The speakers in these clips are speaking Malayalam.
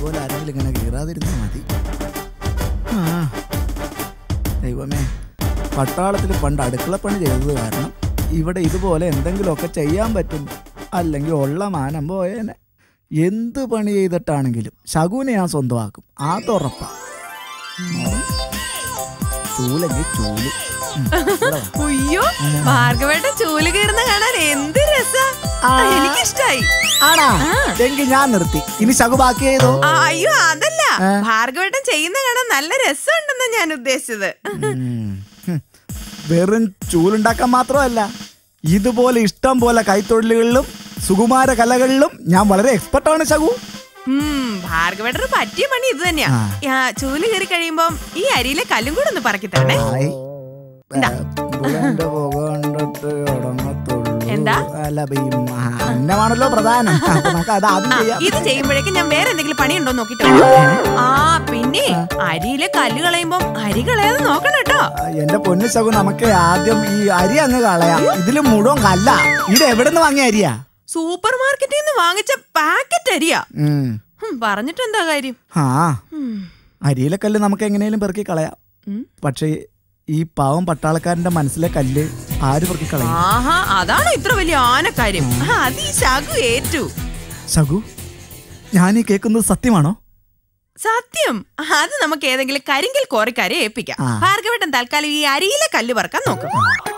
ഇതുപോലെ ആരെങ്കിലും ഇങ്ങനെ കീറാതിരുന്നാൽ മതി ആ ദൈവമേ പട്ടാളത്തിൽ പണ്ട് അടുക്കളപ്പണി ചെയ്തത് കാരണം ഇവിടെ ഇതുപോലെ എന്തെങ്കിലുമൊക്കെ ചെയ്യാൻ പറ്റും അല്ലെങ്കിൽ ഉള്ള മാനം പോയേനെ എന്ത് പണി ചെയ്തിട്ടാണെങ്കിലും ശകുനെ ഞാൻ സ്വന്തമാക്കും അതുറപ്പാ ചൂലെങ്കിൽ ചൂല് ഉം, ഇവിടെ വാ. അയ്യോ ഭാർഗവേട്ടൻ ചൂല് കീറുന്ന കാണാൻ എന്ത് രസാ ആ. എനിക്കിഷ്ടായി ആണാ എങ്കിൽ ഞാൻ നിർത്തി ഇനി ശകു ബാക്കി ചെയ്തോ ആ, അയ്യോ അതല്ല ആ. ഭാർഗവേട്ടൻ ചെയ്യുന്ന കാണാൻ നല്ല രസമുണ്ടെന്ന് ഞാൻ ഉദ്ദേശിച്ചത് ഉം. ഹും. വെറും ചൂലുണ്ടാക്കാൻ മാത്രമല്ല ഇതുപോലെ ഇഷ്ടം പോലെ കൈത്തൊഴിലുകളിലും സുകുമാര കലകളിലും ഞാൻ വളരെ എക്സ്പെർട്ടാണ് ശകു ഉം ഭാർഗവേട്ടന് പറ്റിയ പണി ഇത് തന്നെയാ ആ. ആ, ചൂല് കീറി കഴിയുമ്പം ഈ അരിയിലെ കല്ലും കൂടെ ഒന്ന് പറക്കി തരണേ ഹായ്. ഇണ്ടാ. പുലന്റെ പുക കണ്ടിട്ട് ഉടങ്ങത്തുള്ളൂ. എന്താ? അല്ല ഇപ്പൊ ഈ മ- അന്നമാണല്ലോ പ്രധാനം അപ്പൊ നമുക്ക് അത് ആദ്യം ആ, ചെയ്യാം ഇത് ചെയ്യുമ്പോഴേക്കും ഞാൻ വേറെ എന്തെങ്കിലും പണിയുണ്ടോ നോക്കിട്ട് വരാം. ആ പിന്നെ അരിയിലെ കല്ല് കളയുമ്പം അരി കളയാതെ നോക്കണം കേട്ടോ ആ, എന്റെ പൊന്നു ശകു നമുക്ക് ആദ്യം ഈ അരി അങ്ങ് കളയാം ഇതില് മുഴുവൻ കല്ല ഇത് എവിടെ നിന്ന് വാങ്ങിയ അരിയാ സൂപ്പർ മാർക്കറ്റിൽ നിന്ന് വാങ്ങിച്ച പാക്കറ്റ് അരിയാ ഉം. ഹും, പറഞ്ഞിട്ട് എന്താ കാര്യം ആ ഉം. അരിയിലെ കല്ല് നമുക്ക് എങ്ങനെയും പെറുക്കി കളയാം ഉം. പക്ഷേ ഈ പാവം പട്ടാളക്കാരന്റെ മനസ്സിലെ കല്ല് ആര് പെറുക്കി കളയും ആഹാ അതാണോ ഇത്ര വലിയ ആനക്കാര്യം ആ, അത് ഈ ശകു ഏറ്റു ശകു ഞാൻ ഈ കേൾക്കുന്നത് സത്യമാണോ സത്യം അത് നമുക്ക് ഏതെങ്കിലും കരിങ്കൽ കോറിക്കാരെ ഏൽപ്പിക്കാം ആ. ഭാർഗവട്ടൻ തൽക്കാലം ഈ അരിയിലെ കല്ല് പറക്കാൻ നോക്കും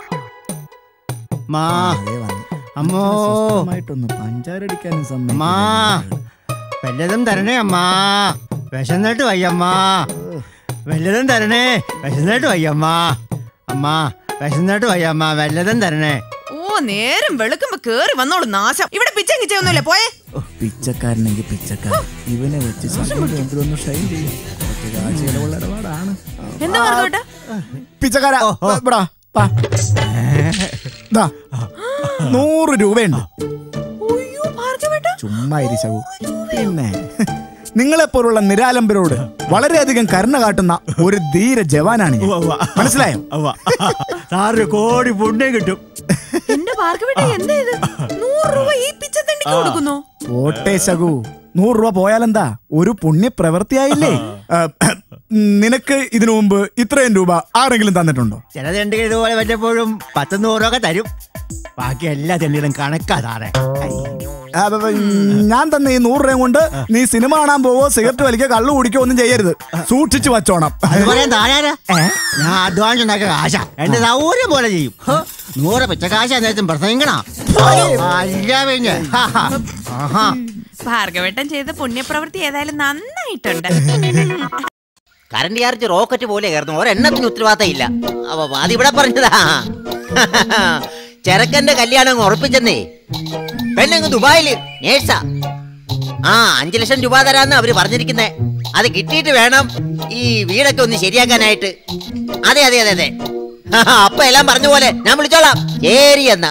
മാ അതേ വന്നു. അമ്മോ സ്വസ്ഥമായിട്ടൊന്ന് പഞ്ചാരടിക്കാനും അമ്മാ വല്ലതും തരണേ അമ്മാ വിശന്നിട്ട് വയ്യമ്മാ വല്ലതും തരണേ വിശന്നിട്ട് വയ്യമ്മാ അമ്മാ വിശന്നിട്ട് വയ്യമ്മ വല്ലതും തരണേ ഓ നേരം വെളുക്കുമ്പോ കേറി വന്നോളൂ നാശം ഇവിടെ പിച്ചം കിച്ചൊന്നുമില്ല പോയേ പിച്ചക്കാരനെങ്കിൽ പിച്ചക്കാരൻ ഇവനെ വെച്ച് സമയമെങ്കിലും ഒന്ന് ഷൈൻ ചെയ്യും കുറച്ച് കാശ് ചിലവുള്ള ഇടപാടാണ് എന്താ ഭാർഗവട്ട പിച്ചക്കാര ഇവിടാ, വാ. ദാ, നൂറ് രൂപയുണ്ട് അയ്യോ ഭാർഗവട്ട ചുമ്മാ ഇരിശകു പിന്നെ നിങ്ങളെപ്പോലുള്ള നിരാലംബരോട് വളരെയധികം കരുണ കാട്ടുന്ന ഒരു ധീര ജവാനാണ് ഞാൻ. മനസ്സിലായോ സാറിന് കോടി പുണ്യം കിട്ടും എന്റെ ഭാർഗവട്ട എന്താ ഇത് നൂറ് രൂപ ഈ പിച്ചത്തണ്ടിക്ക് കൊടുക്കുന്നു പോട്ടെ ശകു നൂറ് രൂപ പോയാലെന്താ ഒരു പുണ്യപ്രവൃത്തിയായില്ലേ ആ, നിനക്ക് ഇതിനു മുമ്പ് ഇത്രയും രൂപ ആരെങ്കിലും തന്നിട്ടുണ്ടോ ചില തെണ്ടുകൾ ഇതുപോലെ വല്ലപ്പോഴും പത്ത് നൂറൊക്കെ തരും ബാക്കി എല്ലാ തെണ്ടുകളും കണക്കാ സാറേ ആ, ബ- ബ- ഞാൻ തന്നെ ഈ നൂറ് രൂപയും കൊണ്ട് നീ സിനിമ കാണാൻ പോവോ സിഗരറ്റ് വലിക്കോ കള്ളു കുടിക്കോ ഒന്നും ചെയ്യരുത് സൂക്ഷിച്ചു വച്ചോണം അത് പറയാൻ താനാരാ ഞാൻ അധ്വാനിച്ച് ഉണ്ടാക്കിയ കാശ എന്റെ സൗകര്യം പോലെ ചെയ്യും ഹ്, നൂറ് പിച്ചക്കാശ എന്നേരത്തും പ്രസംഗിക്കണ അല്ല പിന്നെ ഹാ, ഹാ. ആഹാ. ഭാർഗവട്ടൻ ചെയ്ത പുണ്യപ്രവൃത്തി ഏതായാലും നന്നായിട്ടുണ്ട് കറണ്ട് ചാർജ് റോക്കറ്റ് പോലെ കയറുന്നു ഒരെണ്ണത്തിന് ഉത്തരവാദിത്തം ഇല്ല അവ അതിവിടെ പറഞ്ഞതാ ചെറുക്കന്റെ കല്യാണം അങ്ങ് ഉറപ്പിച്ചെന്നേ പെണ്ണങ്ങ് ദുബായില് നേഴ്സാ ആ അഞ്ചു ലക്ഷം രൂപ തരാന്ന് അവര് പറഞ്ഞിരിക്കുന്നേ അത് കിട്ടിയിട്ട് വേണം ഈ വീടൊക്കെ ഒന്ന് ശരിയാക്കാനായിട്ട് അതെ അതെ അതെ അതെ അപ്പൊ എല്ലാം പറഞ്ഞ പോലെ ഞാൻ വിളിച്ചോളാം ശരി എന്നാ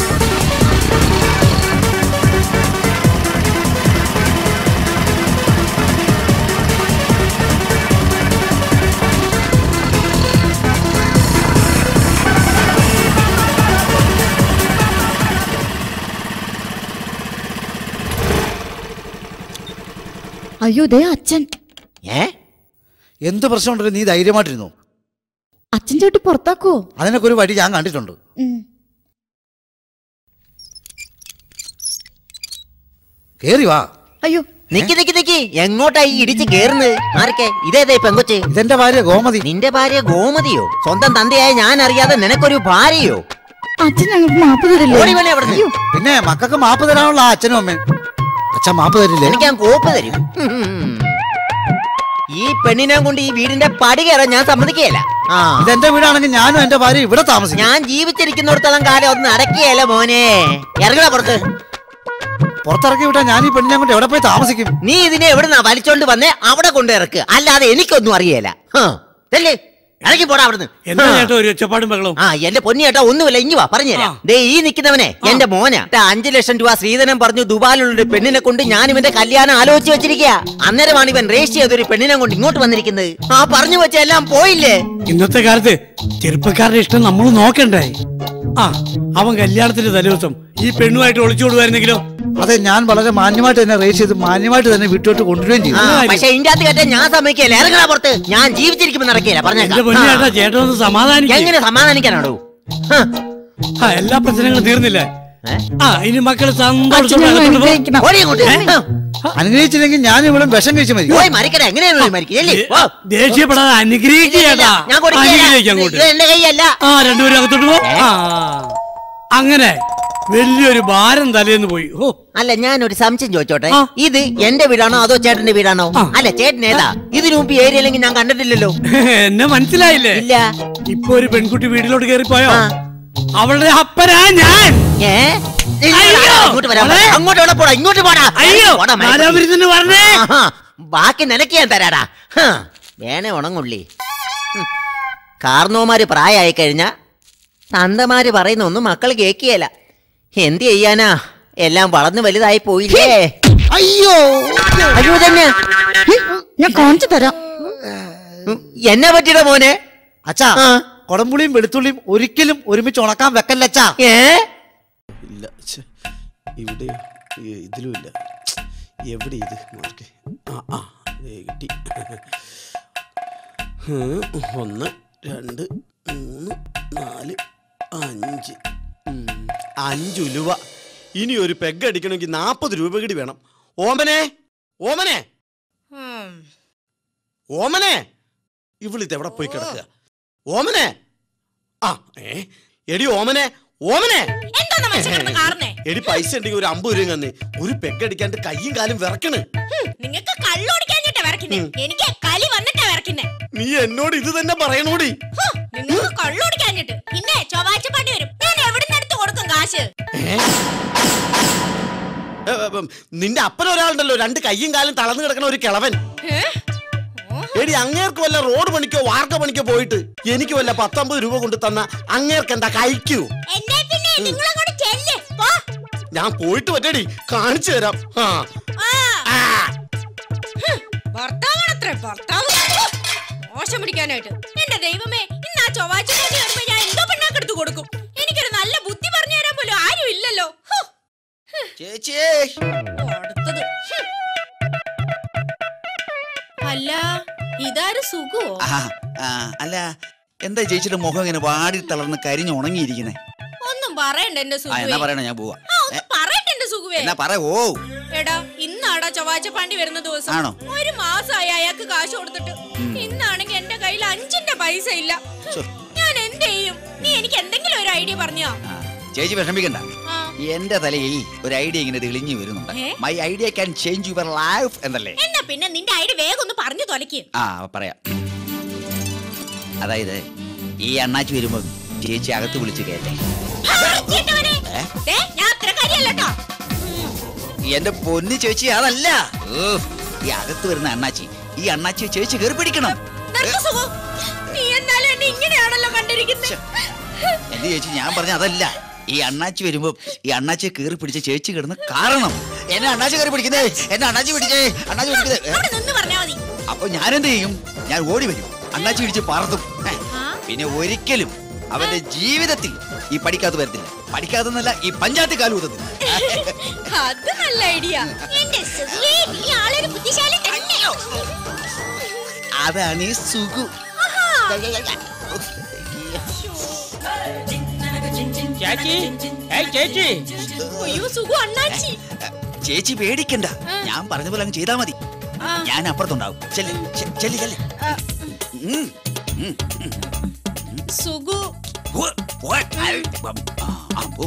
അയ്യോ ദേ അച്ഛൻ ഏ എന്ത് പ്രശ്നമുണ്ടല്ലോ നീ ധൈര്യമായിട്ടിരുന്നു അച്ഛൻ ചോട്ട് പുറത്താക്കോ അതിനൊക്കെ ഒരു വഴി ഞാൻ കണ്ടിട്ടുണ്ട് ഉം. കേറി വാ അയ്യോ നിക്ക് നിക്ക് നിക്ക് എങ്ങോട്ടാ ഈ ഇടിച്ച് കേറുന്നത് ആരൊക്കെ ഇതേതേ പെങ്കൊച്ച് ഇതെന്റെ ഭാര്യ ഗോമതി നിന്റെ ഭാര്യ ഗോമതിയോ സ്വന്തം തന്തയായ ഞാൻ അറിയാതെ നിനക്കൊരു ഭാര്യയോ അച്ഛൻ ഞങ്ങൾക്ക് മാപ്പ് തരില്ലേ ഓടി വേണേ അവിടുന്ന് അയ്യോ പിന്നെ മക്കൾക്ക് മാപ്പ് തരാനുള്ള ആ അച്ഛനും അമ്മയും അച്ഛൻ മാപ്പ് തരില്ലേ എനിക്ക് ഞാൻ കോപ്പ് തരും ഉം. ഈ പെണ്ണിനെ കൊണ്ട് ഈ വീടിന്റെ പടി കയറാൻ ഞാൻ സമ്മതിക്കുകയല്ല ആ ഇതെന്റെ വീടാണെങ്കിൽ ഞാനും എന്റെ ഭാര്യ ഇവിടെ താമസിക്കും ഞാൻ ജീവിച്ചിരിക്കുന്നിടത്തോളം കാലം ഒന്നും അടക്കിയല്ല മോനെ ഇറങ്ങണ പുറത്ത് പുറത്തിറക്കി വിട്ടാ ഞാൻ ഈ പെണ്ണിനെ കൊണ്ട് എവിടെ പോയി താമസിക്കും നീ ഇതിനെ എവിടുന്നാ വലിച്ചോണ്ട് വന്നേ അവിടെ കൊണ്ട് ഇറക്കുക അല്ലാതെ എനിക്കൊന്നും അറിയേല അല്ലേ ഇറങ്ങി പോടാ അവിടുന്ന് എന്താ ചേട്ടാ ഒരു ഒച്ചപ്പാടും ബഹളവും ആ എന്റെ പൊന്നി ചേട്ടാ ഒന്നുമില്ല ഇങ്ങി വാ പറഞ്ഞുതരാം ദേ ഈ നിൽക്കുന്നവനെ എന്റെ മോന അഞ്ചു ലക്ഷം രൂപ ശ്രീധരൻ പറഞ്ഞു ദുബായിലുള്ള ഒരു പെണ്ണിനെ കൊണ്ട് ഞാൻ ഇവന്റെ കല്യാണം ആലോചിച്ച് വെച്ചിരിക്കുക അന്നേരമാണ് ഇവൻ രജിസ്റ്റർ ചെയ്തൊരു പെണ്ണിനെ കൊണ്ട് ഇങ്ങോട്ട് വന്നിരിക്കുന്നത് ആ പറഞ്ഞു വെച്ച എല്ലാം പോയില്ലേ ഇന്നത്തെ കാലത്ത് ചെറുപ്പക്കാരുടെ ഇഷ്ടം നമ്മൾ നോക്കണ്ടേ ആ അവൻ കല്യാണത്തിന്റെ തലേദിവസം ഈ പെണ്ണുമായിട്ട് ഒളിച്ചോടുവായിരുന്നെങ്കിലോ അതെ ഞാൻ വളരെ മാന്യമായിട്ട് തന്നെ റേസ് ചെയ്ത് മാന്യമായിട്ട് തന്നെ വീട്ടിലോട്ട് കൊണ്ടുവരികയും ചെയ്തു ആ പക്ഷെ ഇതിന്റെ അകത്ത് കയറ്റാൻ ഞാൻ സമ്മതിക്കില്ല ഇറങ്ങണ പുറത്ത് ഞാൻ ജീവിച്ചിരിക്കുമ്പോ നടക്കില്ല എന്റെ പറഞ്ഞേക്കാം പൊന്നു ചേട്ടാ ആ. ചേട്ടൻ ഒന്ന് സമാധാനിക്കും എങ്ങനെ സമാധാനിക്കാനാണോ ഹ. എല്ലാ പ്രശ്നങ്ങളും തീർന്നില്ലേ ഏ? ആ ഇനി മക്കള് അച്ഛൻ സന്തോഷത്തോടെ ഞങ്ങൾ അകത്തോട്ട് പോ. അനുഗ്രഹിക്കണം ഓടി അങ്ങോട്ട്. അനുഗ്രഹിച്ചില്ലെങ്കിൽ ഞാൻ ഇവിടെ വിഷം കഴിച്ചു മതി പോയി മരിക്കണ എങ്ങനെയാണോ മരിക്കില്ലേ ദേഷ്യപ്പെടാതെ അനുഗ്രഹിക്കേട്ടാ ഞാൻ കൊടുക്കില്ല അനുഗ്രഹിക്കാം അങ്ങോട്ട് ഇത് എന്റെ കൈയല്ല ആ രണ്ടുപേരും അകത്തോട്ട് പോ ആ അങ്ങനെ വലിയൊരു ഭാരം തലേന്ന് പോയി ഓ അല്ല ഞാൻ ഒരു സംശയം ചോദിച്ചോട്ടെ ആ. ഇത് എന്റെ വീടാണോ അതോ ചേട്ടന്റെ വീടാണോ ആ. അല്ല ചേട്ടൻ ഏതാ ഇതിനു മുമ്പ് ഏരിയയിലെങ്കിൽ ഞാൻ കണ്ടിട്ടില്ലല്ലോ എന്നെ മനസ്സിലായില്ലേ ഇല്ല ഇപ്പൊ ഒരു പെൺകുട്ടി വീട്ടിലോട്ട് കയറിപ്പോയോ ആ. അവളുടെ അപ്പനാ ഞാൻ ഏ അയ്യോ! അങ്ങോട്ട് വരാൻ മോളെ! അങ്ങോട്ട് എവിടെ പോടാ ഇങ്ങോട്ട് പോടാ അയ്യോ പോടാ, മയക്കം. നാലാപുരത്തിന് പറഞ്ഞേ ആഹാ, ബാക്കി നിനക്ക് ഞാൻ തരാടാ ഹ്, വേണേ ഉണങ്ങുള്ളി ഹും. കാർന്നോമാര് പ്രായമായി കഴിഞ്ഞ തന്തമാര് പറയുന്ന ഒന്നും മക്കൾ കേക്കിയല്ല എന്ത് ചെയ്യാനാ എല്ലാം വളർന്നു വലുതായി പോയില്ലേ അയ്യോ അയ്യോ തന്നെ ഞാൻ കാണിച്ചു തരാം ഉം, എന്നെ പറ്റിയുടെ മോനെ അച്ഛാ ആ. കൊടമ്പുളിയും വെളുത്തുള്ളിയും ഒരിക്കലും ഒരുമിച്ച് ഉണക്കാൻ വെക്കല്ല അച്ഛാ ഏ ഇല്ല ഛെ, ഇവിടെയോ ഏ, ഇതിലും ഇല്ല എവിടെ ഇത് മാർക്ക് ആ ആ ദേ കിട്ടി ഹ്, ഒന്ന് രണ്ട് മൂന്ന് നാല് അഞ്ച് ഉം, അഞ്ച് ഉലുവ ഇനി ഒരു പെഗ് അടിക്കണമെങ്കിൽ നാൽപ്പത് രൂപ കൂടി വേണം ഓമനെ ഓമനെ ഓമനെ ഇവളിത് എവിടെ പോയി കിടക്കുക ഓമനെ ആ ഏ എടി ഓമനെ ഓമനെ എന്താ മനുഷ്യനെ കാരണേ എടി പൈസ ഉണ്ടെങ്കിൽ ഒരു അമ്പത് രൂപ തന്നെ ഒരു പെഗ് അടിക്കാണ്ട് കയ്യും കാലും വിറക്കണ് നിങ്ങൾക്ക് കള്ളോടിക്കാഞ്ഞിട്ടാ വിറക്കുന്നേ എനിക്ക് കളി വന്നിട്ടാ വിറക്കുന്നേ നീ എന്നോട് ഇത് തന്നെ പറയണോടി നിങ്ങൾക്ക് കള്ളോടിക്കാഞ്ഞിട്ട് പിന്നെ ചൊവ്വാഴ്ച പണി വരും ഞാൻ എവിടുന്ന് എടുത്ത് കൊടുക്കും കാശ് ഏ? ഏ, ഏ, ഉം, നിന്റെ അപ്പൻ ഒരാളുണ്ടല്ലോ രണ്ട് കയ്യും കാലും തളർന്നു കിടക്കണ ഒരു കിളവൻ ഏ? എടി അങ്ങേർക്ക് വല്ല റോഡ് പണിക്കോ വാർക്ക പണിക്കോ പോയിട്ട് എനിക്ക് വല്ല പത്തൊമ്പത് രൂപ കൊണ്ട് തന്ന അങ്ങേർക്ക് എന്താ കഴിക്കൂ എന്നെ പിന്നെ നിങ്ങളങ്ങോട്ട് ചെല്ല് പോ ഞാൻ പോയിട്ട് പറ്റടി കാണിച്ചു തരാം ആ ആ ആ. ഭർത്താവാണത്രേ ഭർത്താവ് മോശം പിടിക്കാനായിട്ട് എന്റെ ദൈവമേ ഇന്ന് ആ ചൊവ്വാഴ്ച പണി വരുമ്പോ ഞാൻ എന്തോ പെണ്ണാക്കെടുത്ത് കൊടുക്കും എനിക്കൊരു നല്ല ബുദ്ധി പറഞ്ഞു തരാൻ പോലും ആരും ഇല്ലല്ലോ ഹോ, ചേച്ചിയേ അടുത്തത് ഹും. അല്ല ഇതാരും സുഖോ ആ, ആ, അല്ല എന്താ ചേച്ചിയുടെ മുഖം ഇങ്ങനെ വാടി തളർന്ന് കരിഞ്ഞ് ഉണങ്ങിയിരിക്കുന്നേ ഒന്നും പറയണ്ട എന്റെ ആ എന്നാ സുഖുവേ പറയണ ഞാൻ പോവാ ആ ഒന്ന് പറയട്ടെ എന്റെ സുഖുവേ എന്നാ പറ ഓ എടാ ഇന്നാടാ ചൊവ്വാഴ്ച പണി വരുന്ന ദിവസം ആണോ? ഒരു മാസമായി അയാൾക്ക് കാശ് കൊടുത്തിട്ട് ഇന്നാണെങ്കിൽ എന്റെ കയ്യിൽ അഞ്ചിന്റെ പൈസ ഇല്ല ശ്ശോ. ഞാൻ എന്ത് ചെയ്യും നീ എനിക്ക് എന്തെങ്കിലും ഒരു ഐഡിയ പറഞ്ഞോ ആ, ചേച്ചി വിഷമിക്കണ്ട ആ എന്റെ തലയിൽ ഒരു ഐഡിയ ഇങ്ങനെ തെളിഞ്ഞു വരുന്നുണ്ട് ഏ? My idea can change your life എന്നല്ലേ എന്നാ പിന്നെ നിന്റെ ഐഡിയ വേഗം ഒന്ന് പറഞ്ഞു തൊലക്ക് ആ പറയാം അതായത് ഈ അണ്ണാച്ചി വരുമ്പോ ചേച്ചി അകത്ത് വിളിച്ച് കയറ്റേ ഏ? ഞാൻ അത്രക്കാരിയല്ലോ എന്റെ പൊന്ന് ചേച്ചി അതല്ല ഉഫ്, ഈ അകത്ത് വരുന്ന അണ്ണാച്ചി ഈ അണ്ണാച്ചി ചേച്ചി കയറി പിടിക്കണം നീ എന്നാലും എന്നെ ഇങ്ങനെയാണല്ലോ കണ്ടിരിക്കുന്നത് എന്റെ ചേച്ചി ഞാൻ പറഞ്ഞ അതല്ല ഈ അണ്ണാച്ചി വരുമ്പോ ഈ അണ്ണാച്ചിയെ കയറി പിടിച്ച ചേച്ചി കിടന്ന് കാരണം എന്നെ അണ്ണാച്ചി കയറി പിടിക്കുന്നേ എന്നെ അണ്ണാച്ചി പിടിച്ചേ അണ്ണാച്ചി പിടിക്കുന്നേ ഏ? അവിടെ നിന്ന് പറഞ്ഞാ മതി അപ്പൊ ഞാൻ എന്ത് ചെയ്യും ഞാൻ ഓടി വരും അണ്ണാച്ചി പിടിച്ച് പറത്തും ഏ, ആ? പിന്നെ ഒരിക്കലും അവന്റെ ജീവിതത്തിൽ ഈ പഠിക്കാത്ത വരത്തില്ല പഠിക്കാതെന്നല്ല ഈ പഞ്ചായത്ത് കാലൂതത്തില്ല അത് നല്ല ഐഡിയ എന്റെ സുഖിയേ, നീ ആളൊരു ബുദ്ധിശാലി തന്നെ അതാണ് ഈ സുഖു ചേച്ചി ഏയ് ചേച്ചി അയ്യോ സുഖു അണ്ണാച്ചി ചേച്ചി പേടിക്കണ്ട ഞാൻ പറഞ്ഞ പോലെ അങ്ങ് ചെയ്താ മതി ആ. ഞാൻ അപ്പുറത്തുണ്ടാവും ചെല്ല് ചെ- ചെല്ല് ചെല്ല് ഉം, ഉം. സുഖു ഉവ്വ്, ഉവ്വ്. ഐ, ഉം, ആ, ആ, പോ.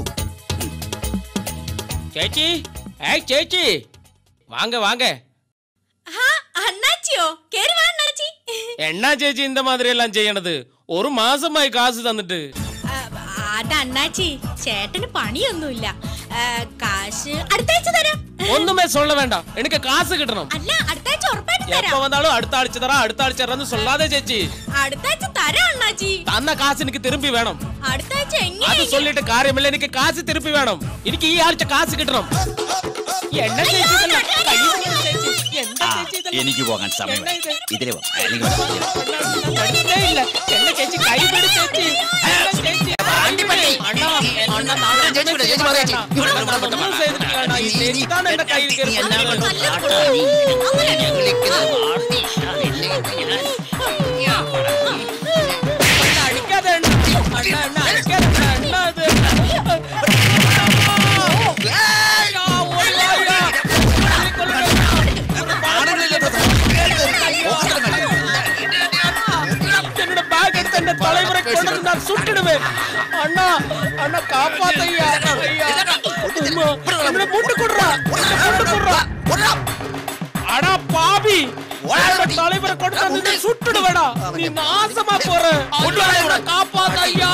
ചേച്ചി ഏയ് ചേച്ചി வாங்க வாங்க ആ അണ്ണാച്ചിയോ കേറി വാ അണ്ണാച്ചി என்ன ചേച്ചി இந்த மாதிரி எல்லாம் ചെയ്യണത് ഒരു മാസമായി കാശ് തന്നിട്ട് ആ, അത് അണ്ണാച്ചി ചേട്ടന് പണിയൊന്നുമില്ല ആ, കാശ് അടുത്താഴ്ച തരാം ഒന്നുമേ சொல்ல வேண்டாம் എനിക്ക് കാശ് കിട്ടണം അല്ല അടുത്താഴ്ച ഉറപ്പായിട്ട് എപ്പോ തരാം വന്നാലും അടുത്ത ആഴ്ച തരാം അടുത്ത ആഴ്ച തരാന്ന് சொல்லாதே ചേച്ചി അടുത്താഴ്ച തരാം അണ്ണാച്ചി തന്ന കാശ് എനിക്ക് തിരുമ്പി വേണം അടുത്താഴ്ച അത് എങ്ങനെ சொல்லிட்டு കാര്യമില്ല എനിക്ക് കാശ് തിരുപ്പി വേണം എനിക്ക് ഈ ആഴ്ച കാശ് കിട്ടണം എന്നെ ചേച്ചി ഇതല്ല. കയ്യിൽ പിടിച്ച് ചേച്ചി. എന്താ ചേച്ചി ഇതെല്ലാം? എനിക്ക് പോകാൻ സമയം എന്നാ ഇത്? ഇതിലെ പോ. അല്ലെങ്കിൽ വാ. തടുത്തേ ഇല്ല. എന്നെ ചേച്ചി കൈപിടി ചേച്ചി എന്നെ ചേച്ചി അണ്ണാ, അണ്ണാ, നാളെ ചേച്ചി വിട്, ചേച്ചി പറ, ചേച്ചി. അണ്ണാ, ഒന്നും ചെയ്തിട്ടില്ല, അണ്ണാ. ഈ തെറ്റാണ് എന്റെ കയ്യിൽ കയറി അണ്ണാ, അടിക്കാതെ അണ്ണാ. അണ്ണാ, അണ്ണാ, അടിക്കാതെ അണ്ണാ, അണ്ണാ, അത്. അയ്യോ, ഓടിവാ, என்னோட பேக் எடுத்து என் தலைவரை கொண்டு நான் சுட்டுடுவேன் அண்ணா அண்ணா காப்பாத்தையா ஐயா அம்மா, என்னோட முண்டு குடுறா முண்டு குடுறா அடா பாவி என்னோட தலைவரை கொண்டு வந்து நீ சுட்டுடுவேடா நீ நாசமா போற என்னோட காப்பாத்தையா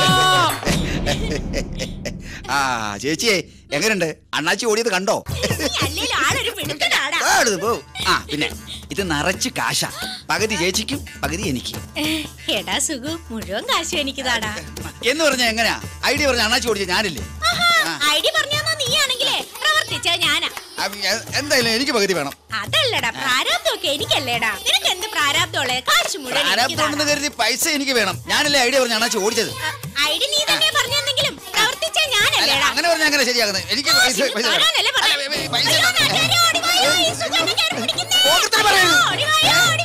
ആ ചേച്ചിയെ എങ്ങനെയുണ്ട് അണ്ണാച്ചി ഓടിയത് കണ്ടോ അല്ലേലും ആളൊരു പിണുക്കനാടാ ആ, എടുത്ത് പോ. ആ പിന്നെ ഇത് നിറച്ച് കാശ പകുതി ചേച്ചിക്കും പകുതി എനിക്ക് എടാ സുഖു മുഴുവൻ കാശും എനിക്ക് താടാ എന്ന് പറഞ്ഞ എങ്ങനെയാ ഐഡിയ പറഞ്ഞ അണ്ണാച്ചി ഓടിച്ച ഞാനില്ലേ ഐഡിയ പറഞ്ഞു നീ ആണെങ്കിലേ പ്രവർത്തിച്ച ഞാനാ ആ, എ- എന്തായാലും എനിക്ക് പകുതി വേണം അതല്ലടാ പ്രാരാബ്ദമൊക്കെ എനിക്കല്ലേടാ നിനക്ക് എന്ത് പ്രാരാബ്ദമുള്ളേ കാശ് മുഴുവൻ എനിക്ക് ആരാത്തോണ്ടെന്ന് കരുതി പൈസ എനിക്ക് വേണം ഞാനല്ലേ ഐഡിയ പറഞ്ഞ അണ്ണാച്ചി ഓടിച്ചത് ഐഡിയ നീ തന്നെ പറഞ്ഞെന്നെങ്കിലും പ്രവർത്തിച്ച അല്ല, ഞാനല്ലേടാ അങ്ങനെ പറഞ്ഞ അങ്ങനെ ശരിയാകുന്നത് എനിക്ക് പൈസ പൈസ വേണം. താനാണല്ലേ അല്ല, പറഞ്ഞത്? പൈസ അയ്യോ, വേണം. നാട്ടുകാരെ ഓടി വായോ, ഈ സുഖാനെ കയറി പിടിക്കുന്നേ. പോക്കറ്റിൽ പറയരുത്. ഓടി വായോ, ഓടി